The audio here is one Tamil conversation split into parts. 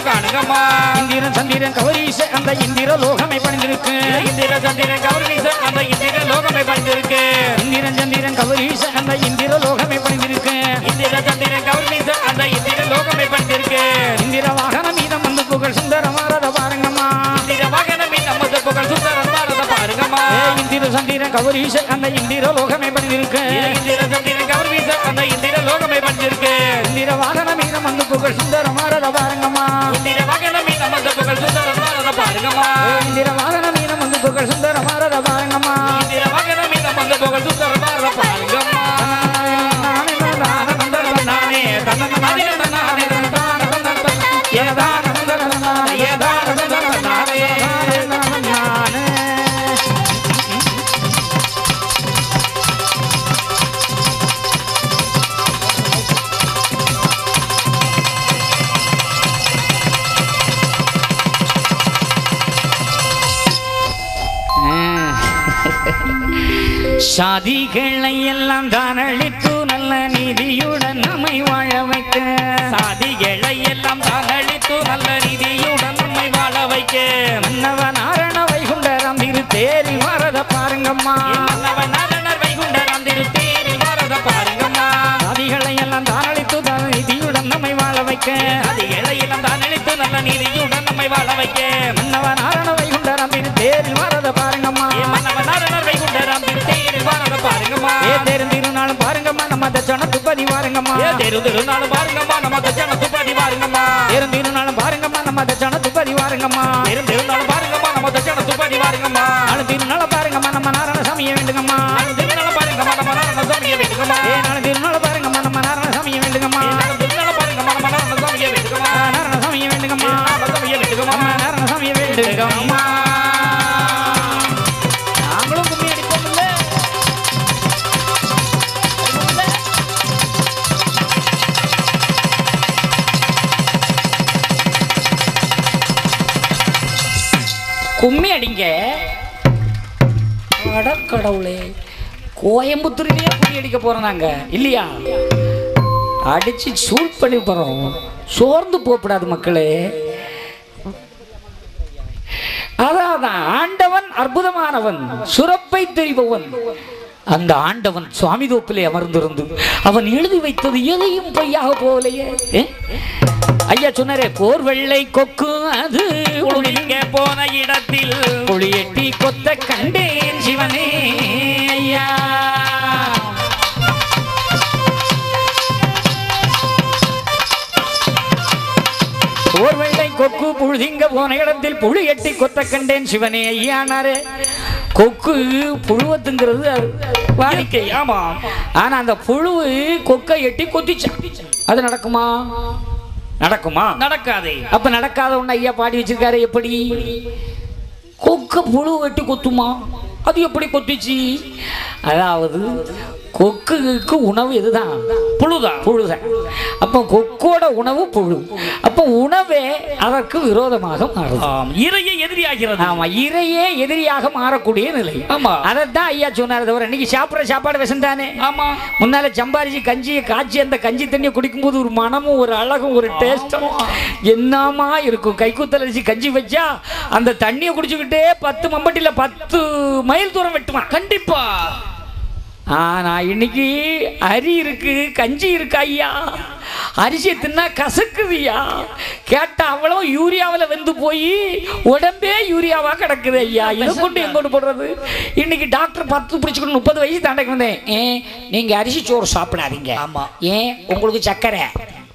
காணுங்கம்மா இந்திரன் சந்திரன் கௌரீச அந்த இந்திர லோகமை பணிந்திருக்கு இந்திர சந்திரன் கௌரீச அந்த இந்திர லோகமே பணிந்திருக்கு இந்திரன் சந்திரன் கௌரீச அந்த இந்திர லோகமை பணிந்திருக்கு இந்திர சந்திரன் கௌரீச அந்த இந்திர லோகமே பணிந்திருக்கு இந்திர வாகனம் மீதம் வந்து புகழ் சுந்தரமாரத பாருங்கம்மா இந்திர வாகனமே நமது புகழ் சுந்தரம் பாரத பாருங்கம்மா ஏ இந்திர சந்திரன் கௌரீச அந்த இந்திர லோகமை பணிந்திருக்கு இந்திர சந்திரன் கௌரீச அந்த இந்திர லோகமே பணிந்திருக்கு இந்திர வாகனம் மீதம் வந்து புகழ் சுந்தரமாரத பாருங்கம்மா இந்திர வாகனமே நமது புகழ் சுந்தரம் பாரத பாருங்கம்மா ஏ இந்திர வாகனம் மீதம் வந்து புகழ் சுந்தரமாரத பாருங்கம்மா இந்திர வாகனமே நமது புகழ் சுந்தரம் பாரத பாருங்கம்மா நானே தன்னன நானே தன்னானே ஏதான ஏதான நானே சாதிகளை எல்லாம் தான் அழித்து நல்ல நீதியுடன் நம்மை வாழ வைக்க சாதிகளை எல்லாம் தான் அழித்து நல்ல நிதியுடன் நம்மை வாழ வைக்க மன்னவ நாரண வைகுண்டரம் திரு தேரி வரத பாருங்கம்மா மன்னவன் நாரணர் வைகுண்டராம் திருத்தேரில் வரத பாருங்கம்மா சாதிகளை எல்லாம் தான் அழித்து தான் நீதியுடன் நம்மை வாழ வைக்க சாதிகளை எல்லாம் தான் அழித்து நல்ல நீதியுடன் நம்மை வாழ வைக்க மன்னவ நாரண வைகுண்டரம் திரு தேரி வரத பாருங்கம்மா மன்னவன் நாரணர் வைகுண்டராம் திருத்தேரில் வரத பாருங்கம்மா ஏ தெரிந்திருந்தாலும் பாருங்கம்மா நம்ம தச்சனத்து பதி பாருங்கம்மா ஏ தெரு திருநாள் பாருங்கம்மா நம்ம தச்சனத்து பாடி பாருங்கம்மா தெரிந்திருந்தாலும் பாருங்கம்மா நம்ம தச்சனத்து பதி பாருங்கம்மா தெரு திருநாள் பாருங்கம்மா நம்ம தச்சனத்து பாடி பாருங்கம்மா நாலு திருநாள பாருங்கம்மா நம்ம நாரண சாமியை வேண்டுங்கம்மா நாலு திருநாள் பாருங்கம்மா நம்ம நாரண சாமியை வேண்டுங்கம்மா ஏ நாலு திருநாள பாருங்கம்மா நம்ம நாரண சாமியை வேண்டுங்கம்மா நாலு திருநாள் பாருங்கம்மா நம்ம நாரண சாமியை வேண்டுங்கம்மா நாரண சாமியை வேண்டுங்கம்மா நாரண சாமியை வேண்டுங்கம்மா நம்ம நாரண சாமியை வேண்டுங்கம்மா நாங்களும் கும்மி அடிப்போம்ல கும்மி அடிங்க கடவுளே கோயம்புத்தூர்லயே கும்மி அடிக்க போறோம் நாங்க இல்லையா அடிச்சு சூட் பண்ணி போறோம் சோர்ந்து போகக்கூடாது மக்களே அதாவது ஆண்டவன் அற்புதமானவன் சுரப்பை தெரிபவன் அந்த ஆண்டவன் சுவாமி தோப்பிலே அமர்ந்திருந்து அவன் எழுதி வைத்தது எதையும் பொய்யாக போகலையே ஏ? ஐயா சொன்னாரே போர் வெள்ளை கொக்கு அது குளிங்க போன இடத்தில் புளியட்டி கொத்த கண்டேன் சிவனே ஐயா ஓர் வெள்ளை கொக்கு புழுதிங்க போன இடத்தில் புழு எட்டி கொத்த கண்டேன் சிவனே ஐயானாரே கொக்கு புழுவத்துங்கிறது அது வாடிக்கை ஆமா ஆனா அந்த புழுவு கொக்கை எட்டி கொத்திச்சான் அது நடக்குமா நடக்குமா நடக்காதே அப்ப நடக்காத ஒண்ணு ஐயா பாடி வச்சிருக்காரு எப்படி கொக்க புழு வெட்டி கொத்துமா அது எப்படி கொத்துச்சு அதாவது கொக்குக்கு உணவு எதுதான் புழுதான் புழுதான் அப்போ கொக்கோட உணவு புழு அப்போ உணவே அதற்கு விரோதமாக மாறுது ஆம் இறையை எதிரியாகிறது ஆமா இறையே எதிரியாக மாறக்கூடிய நிலை ஆமா. அதைத்தான் ஐயா சொன்னார் தவிர இன்னைக்கு சாப்பிட்ற சாப்பாடு விஷம் தானே ஆமா முன்னால சம்பாரிச்சு கஞ்சியை காய்ச்சி அந்த கஞ்சி தண்ணியை குடிக்கும்போது ஒரு மனமும் ஒரு அழகும் ஒரு டேஸ்டும் என்னமா இருக்கும் கைக்குத்தல் அடிச்சு கஞ்சி வச்சா அந்த தண்ணியை குடிச்சுக்கிட்டே பத்து மம்பட்டியில பத்து மைல் தூரம் வெட்டுவான் கண்டிப்பா ஆனா இன்னைக்கு அரி இருக்கு கஞ்சி இருக்கு ஐயா அரிசியை தின்னா கசக்குதுயா கேட்டா அவ்வளவு யூரியாவில் வெந்து போய் உடம்பே யூரியாவா கிடக்குது ஐயா இதை கொண்டு எங்கொண்டு போடுறது இன்னைக்கு டாக்டர் பத்து பிடிச்சிக்கணும் முப்பது வயசு தாண்டைக்கு வந்தேன் ஏன் நீங்க அரிசி சோறு சாப்பிடாதீங்க ஆமா. ஏன் உங்களுக்கு சர்க்கரை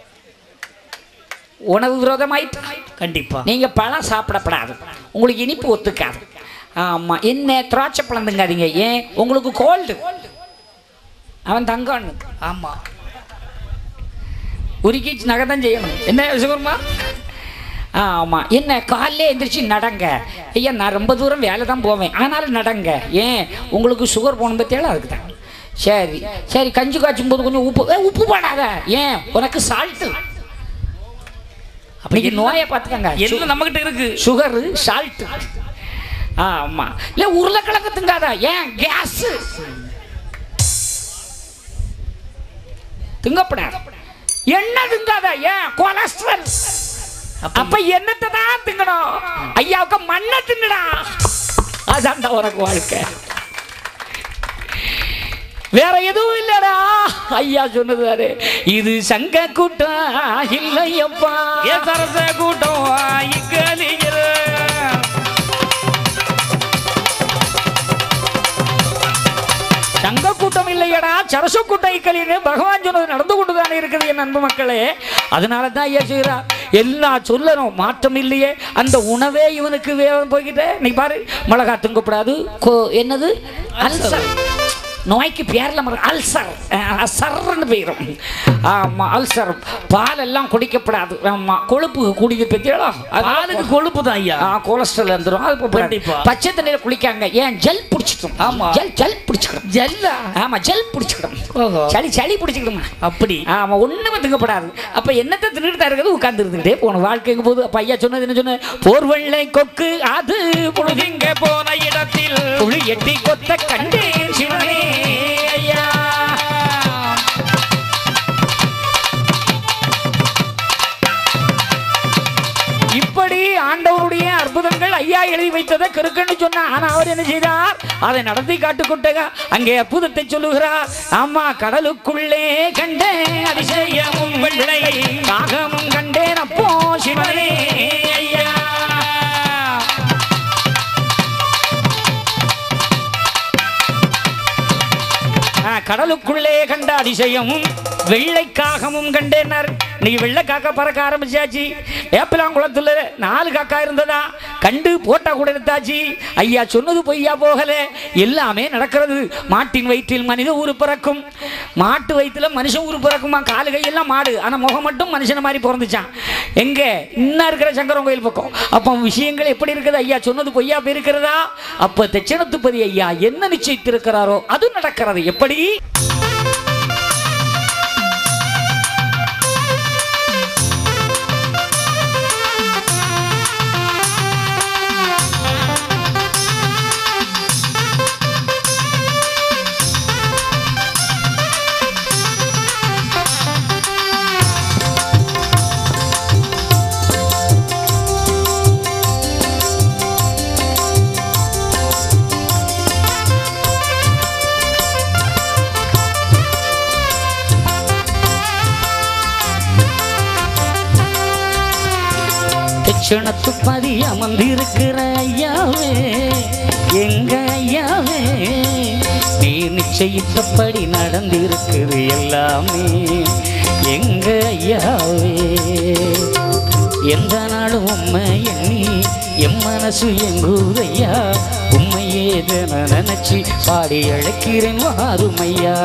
உணவு விரோதமாயிட்டு கண்டிப்பா நீங்க பழம் சாப்பிடப்படாது உங்களுக்கு இனிப்பு ஒத்துக்காது ஆமா என்ன திராட்சை பழம் திங்காதீங்க ஏன் உங்களுக்கு கோல்டு அவன் தங்கன்னு ஆமா உருக்கி நகை தான் செய்யணும் என்ன சிவருமா ஆமா என்ன காலைல எந்திரிச்சு நடங்க ஐயா நான் ரொம்ப தூரம் வேலை தான் போவேன் ஆனாலும் நடங்க ஏன் உங்களுக்கு சுகர் போன பத்தியால அதுக்கு தான் சரி சரி கஞ்சி காய்ச்சும் போது கொஞ்சம் உப்பு ஏய், உப்பு போடாத ஏன் உனக்கு சால்ட்டு அப்படி நோயை பார்த்துக்கங்க எல்லாம் நம்ம கிட்ட இருக்கு சுகரு சால்ட்டு ஆமா இல்ல உருளைக்கிழங்கு திங்காத ஏன் கேஸ் திங்கப்படாது எண்ணெய் திங்காத ஏன் கொலஸ்ட்ரால் அப்ப என்னத்தை தான் திங்கணும் ஐயாவுக்கு மண்ணை தின்னுடா அதான்டா உனக்கு வாழ்க்கை வேற எதுவும் இல்லடா ஐயா சொன்னதாரு இது சங்க கூட்டம் இல்லையப்பா ஏ சரச கூட்டம் இக்கலிகிற சங்க கூட்டம் இல்லையடா சரச கூட்டம் இக்கலின்னு பகவான் சொன்னது நடந்து கொண்டுதானே இருக்குது என் அன்பு மக்களே அதனால தான் ஐயா செய்கிறார் எல்லாம் சொல்லணும் மாற்றம் இல்லையே அந்த உணவே இவனுக்கு வேகம் போய்கிட்டே நீ பாரு மிளகா துங்கப்படாது கோ என்னது அல்சர் நோய்க்கு பேரில் மறு அல்சர் அஹ், சர்ன்னு போயிடும் ஆமாம் அல்சர் பாலெல்லாம் குடிக்கப்படாது ஆமாம் கொழுப்பு குடிக்க பற்றியோ பாலுக்கு கொழுப்பு தான் ஐயா ஆ கொலஸ்ட்ரால் வந்துடும் அது இப்போ கண்டிப்பா. பச்சை தண்ணியில் குளிக்காங்க ஏன் ஜெல் பிடிச்சிக்கும் ஆமா. ஜெல் ஜெல் பிடிச்சிக்கிடும் ஜல்லா ஆமா ஜெல் பிடிச்சிக்கிடும் ஓஹோ. சளி சளி பிடிச்சிக்கிடுமா அப்படி ஆமா ஒண்ணுமே திங்கப்படாது அப்ப என்னத்தை தின்னுட்டு தான் இருக்கிறது உட்கார்ந்து இருந்துகிட்டே போகணும் வாழ்க்கைக்கு போது அப்ப ஐயா சொன்னது என்ன சொன்ன போர்வெள்ளை கொக்கு அது பொழுதிங்க இங்க போன இடத்தில் புளி எட்டி கொத்த கண்டேன் சிவனே ஐயா இப்படி ஆண்டவருடைய அற்புதங்கள் ஐயா எழுதி வைத்ததை கிறுக்குன்னு சொன்னா ஆனா அவர் என்ன செய்தார் அதை நடத்தி காட்டுக்கொண்டக அங்கே அற்புதத்தை சொல்லுகிறார் ஆமா கடலுக்குள்ளே கண்டேன் அதிசயமும் வெள்ளை காகமும் கண்டேன் அப்போ சிவனே ஐயா ஆ, கடலுக்குள்ளே கண்ட அதிசயமும் வெள்ளைக்காகமும் கண்டேனார் இன்னைக்கு வெள்ளை காக்கா பறக்க ஆரம்பிச்சாச்சு வேப்பலாங்குளத்துல நாலு காக்கா இருந்ததா கண்டு போட்டா கூட எடுத்தாச்சு ஐயா சொன்னது பொய்யா போகல எல்லாமே நடக்கிறது மாட்டின் வயிற்றில் மனித ஊரு பிறக்கும் மாட்டு வயிற்றுல மனுஷன் ஊரு பிறக்குமா காலு கையெல்லாம் மாடு ஆனா முகம் மட்டும் மனுஷன மாதிரி பிறந்துச்சான் எங்க இன்னும் இருக்கிற சங்கரன் கோயில் பக்கம் அப்போ விஷயங்கள் எப்படி இருக்குது ஐயா சொன்னது பொய்யா போயிருக்கிறதா அப்ப தட்சிணத்துப்பதி ஐயா என்ன நிச்சயித்திருக்கிறாரோ அது நடக்கிறது எப்படி தட்சிணத்துப்பதி அமர்ந்திருக்கிற ஐயாவே எங்க ஐயாவே நீ நிச்சயித்தபடி நடந்திருக்குது எல்லாமே எங்க ஐயாவே எந்த நாளும் உண்மை எண்ணி என் மனசு எங்குதையா உண்மையே தின நினைச்சு பாடி அழைக்கிறேன் வாருமையா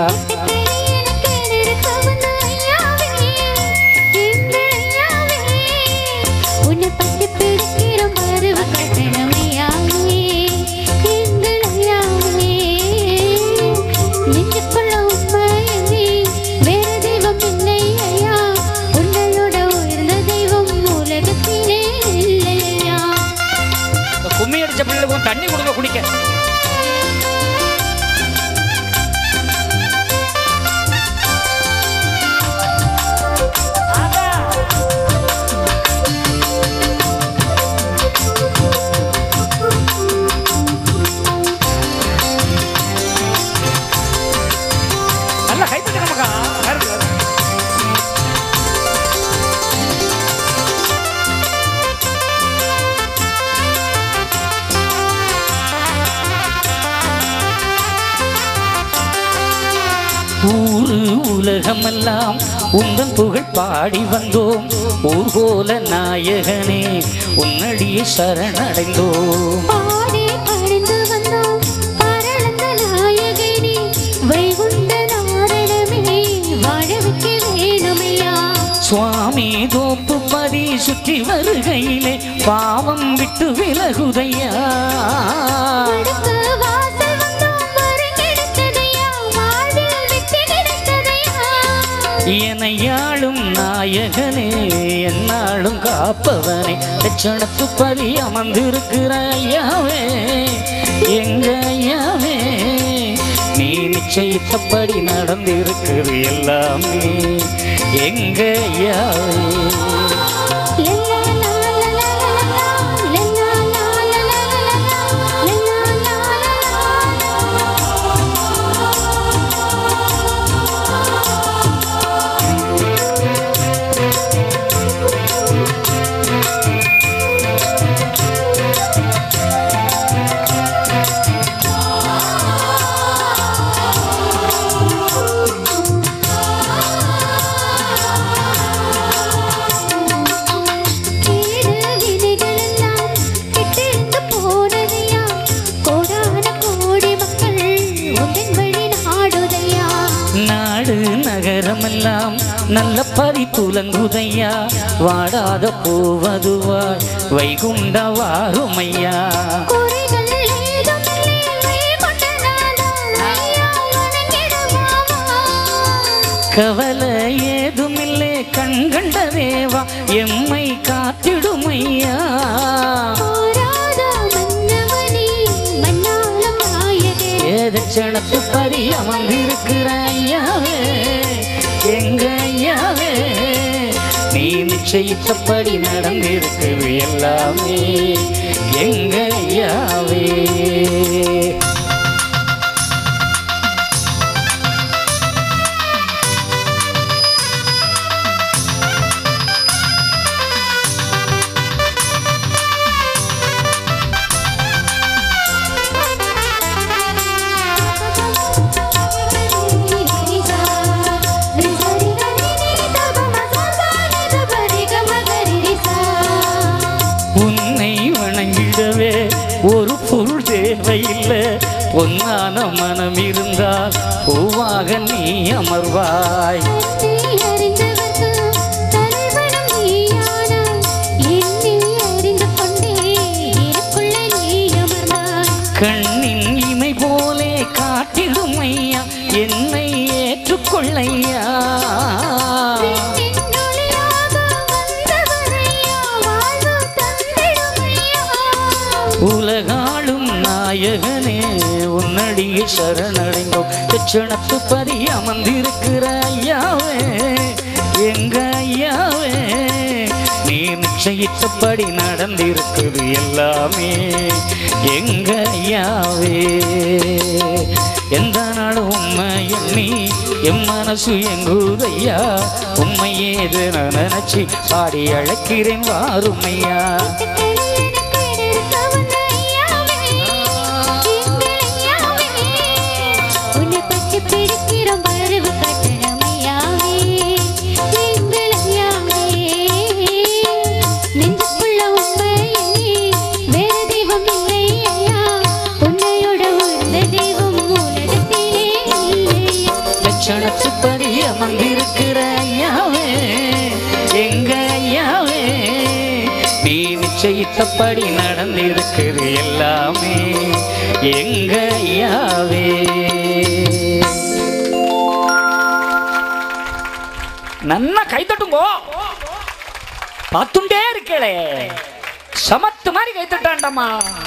கும்மி அடிச்ச பிள்ளைகளுக்கும் தண்ணி கொடுங்க குடிக்க நல்ல கைத்தட்டி நமக்கா வேறு வேறு. ஊரு உலகமெல்லாம் உந்தன் புகழ் பாடி வந்தோம் ஊர்கோல நாயகனே உன்னடியே சரணடைந்தோம் பாடி பணிந்து வந்தோம் பரளந்த நாயகனே வைகுண்ட நாரணமே வாழ வைக்க வேணுமையா சுவாமி தோப்பு பதி சுற்றி வருகையிலே பாவம் விட்டு விலகுதையா வடக்கு வாசல் வந்தோம் வரங்கெடுத்ததையா வாழ்வில் வெற்றி கிடைத்ததையா எனையாளும் நாயகனே என்னாலும் காப்பவனே லட்சணத்து பதி அமர்ந்திருக்கிற ஐயாவே எங்க ஐயாவே நீ நிச்சயித்தபடி நடந்திருக்குது எல்லாமே எங்க ஐயாவே லல்லா துலங்குதையா வாடாத பூவதுவாய் வைகுண்ட வாருமையா குறைகள் ஏதுமில்லை கொண்டதானா ஐயா வணங்கிடுவாவா கவலை ஏதுமில்லை கண்கண்ட தேவா எம்மை காத்திடுமையா போராத மன்னவனே மன்னாளம் நாயகே ஏதச்சனத்து பரி அமர்ந்திருக்கிற ஐயாவே எங்க ஐயாவே நீ நிச்சயித்தபடி நடந்திருக்குது எல்லாமே எங்க ஐயாவே உன்னை வணங்கிடவே ஒரு பொருள் தேவையில்லை பொன்னான மனம் இருந்தால் பூவாக நீ அமர்வாய் கண்ணின் இமை போலே காட்டிடும் ஐயா என்னை ஏற்றுக்கொள்ளையா உலகாளும் நாயகனே உன்னடியை சரணடைந்தோம் எச்சணத்து பரி அமர்ந்திருக்கிற ஐயாவே எங்க ஐயாவே நீ நிச்சயித்தபடி நடந்திருக்குது எல்லாமே எங்க ஐயாவே எந்த நாளும் உண்மை எண்ணி என் மனசு எங்குதையா உண்மையேது நான் நினைச்சு பாடி அழைக்கிறேன் வாருமையா பிடிக்கிறோம் பருவு கட்டணமையாவே எங்களையாவே நெஞ்சுக்குள்ள உண்மை வேற தெய்வம் இல்லை ஐயா உன்னையோட உள்ள தெய்வம் உலகத்திலே இல்லையா லட்சணத்து படி அமர்ந்திருக்கிற ஐயாவே எங்க ஐயாவே நீ நிச்சயித்தபடி நடந்திருக்குது எல்லாமே எங்க ஐயாவே நன்னா கை தட்டுங்கோ பார்த்துட்டே இருக்கலே சமத்து மாதிரி கை தட்டாண்டாமா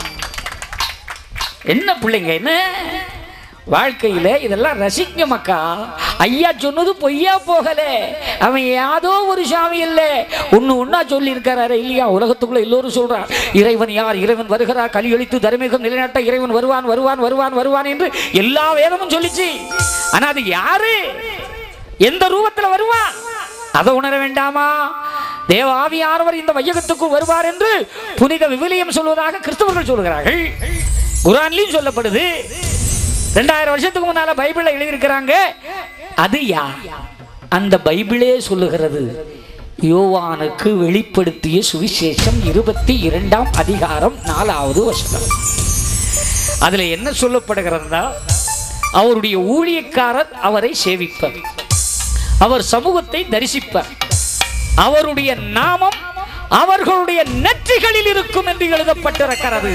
என்ன பிள்ளைங்க என்ன வாழ்க்கையில இதெல்லாம் ரசிக்க மக்கா ஐயா சொன்னது பொய்யா போகல அவன் யாதோ ஒரு சாமி இல்ல ஒண்ணு ஒண்ணா சொல்லி இருக்காரு இல்லையா உலகத்துக்குள்ள எல்லோரும் சொல்றான் இறைவன் யார் இறைவன் வருகிறார் கலியொழித்து தர்மீகம் நிலைநாட்ட இறைவன் வருவான் வருவான் வருவான் வருவான் என்று எல்லா வேதமும் சொல்லிச்சு ஆனா அது யாரு எந்த ரூபத்துல வருவான் அதை உணர வேண்டாமா தேவ ஆவியானவர் இந்த வையகத்துக்குள் வருவார் என்று புனித விவிலியம் சொல்வதாக கிறிஸ்தவர்கள் சொல்கிறார்கள் குரான்லயும் சொல்லப்படுது ரெண்டாயிரம் வருஷத்துக்கு முன்னால பைபிள்ல எழுதியிருக்கிறாங்க அது யார் அந்த பைபிளே சொல்லுகிறது யோவானுக்கு வெளிப்படுத்திய சுவிசேஷம் இருபத்தி இரண்டாம் அதிகாரம் நாலாவது வசனம் அதுல என்ன சொல்லப்படுகிறதா அவருடைய ஊழியக்காரர் அவரை சேவிப்பர் அவர் சமூகத்தை தரிசிப்பர் அவருடைய நாமம் அவர்களுடைய நெற்றிகளில் இருக்கும் என்று எழுதப்பட்டிருக்கிறது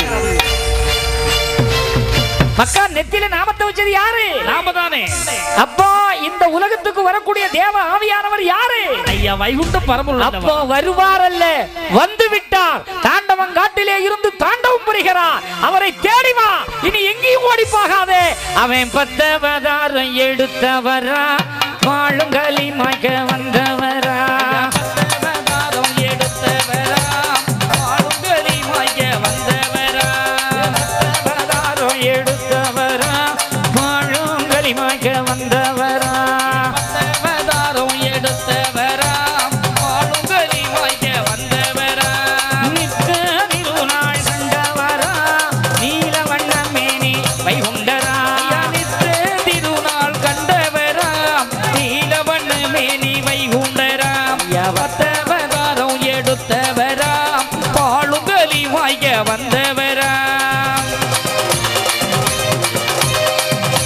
மக்கா நெத்தில நாமத்தை வச்சது யாரு நாம தானே அப்போ இந்த உலகத்துக்கு வரக்கூடிய தேவ ஆவியானவர் யாரு ஐயா வைகுண்ட பரம்பொருள் அப்போ வருவார் அல்ல வந்து விட்டார் தாண்டவன் காட்டிலே இருந்து தாண்டவம் புரிகிறார் அவரை தேடி வா இனி எங்கேயும் ஓடி போகாதே அவன் பத்தவதாரம் எடுத்தவரா வாழுங்களி மக வந்தவரா பத்தவதாரம் எடுத்தவரா வாழுங்களி மக வந்தவரா பத்தவதாரம் எடுத்தவரா வாழுங்களி மக வந்தவரா பத்தவதாரம் எடுத்தவரா வாழுங்களி மக வந்தவரா நிற்க திருநாள் கண்டவரா நீல வண்ண மேனி வைகுண்டரா நிற்க திருநாள் கண்டவரா நீல வண்ண மேனி வைகுண்டரா யவத்தவதாரம் எடுத்தவரா பாழுங்கலி வாய்க்க வந்தவரா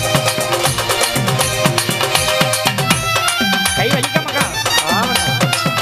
கை வலிக்க மக்கா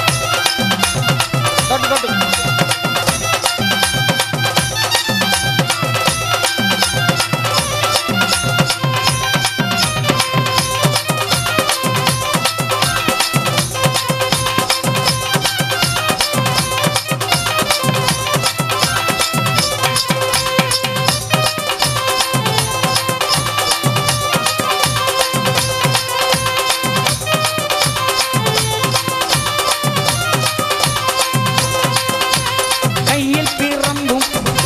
கையில் பிறந்தும்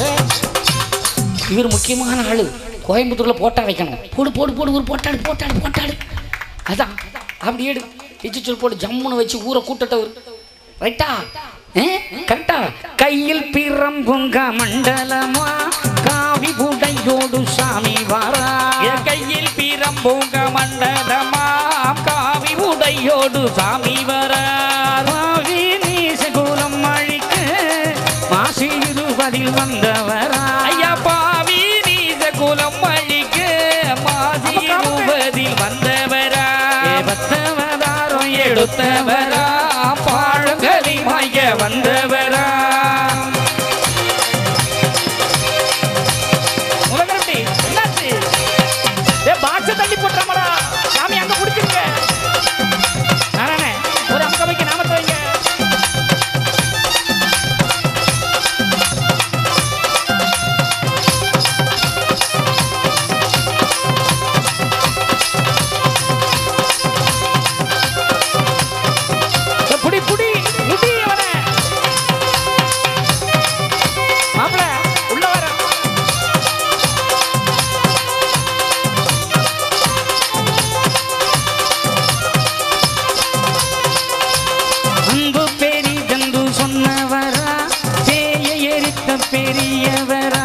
இவர் முக்கியமான ஆளு கோயம்புத்தூர்ல போட்டா வைக்கணும் போடு போடு போடு ஒரு போட்டாடு போட்டாடு போட்டாடு அதான் அப்படி எடு இச்சுச்சொல் போட்டு ஜம்முன்னு வச்சு ஊரை கூட்டட்டவர் ரைட்டா கரெக்டா கையில் பிறம்புங்க மண்டலமா காவி புடையோடு சாமி வாரா என் கையில் பிரம்பூங்க மண்டலமாம் காவி உடையோடு சாமி வரார் காவி நீசகுலம் அழிக்க மாசி இருபதில் வந்தவரா ஐயா பாவி நீச குலம் அழிக்க மாசி இருபதில் வந்தவரா ஏவத்தவதாரம் எடுத்தவரா பாழங்கலி மாய வந்தவரா முதல்வரட்டி, என்னாச்சு? ஏய், box அ தள்ளி போட்டுறாமடா. சாமி அங்க புடிச்சிருங்க. நாராயணே, ஒரு அங்க வைக்க நாமத்தை வைங்க. ஏய், புடி, புடி, புடி அவனை. மாப்பிள, உள்ள வர அன்பு பெரிதென்று சொன்னவரா பேய எரித்த பெரியவரா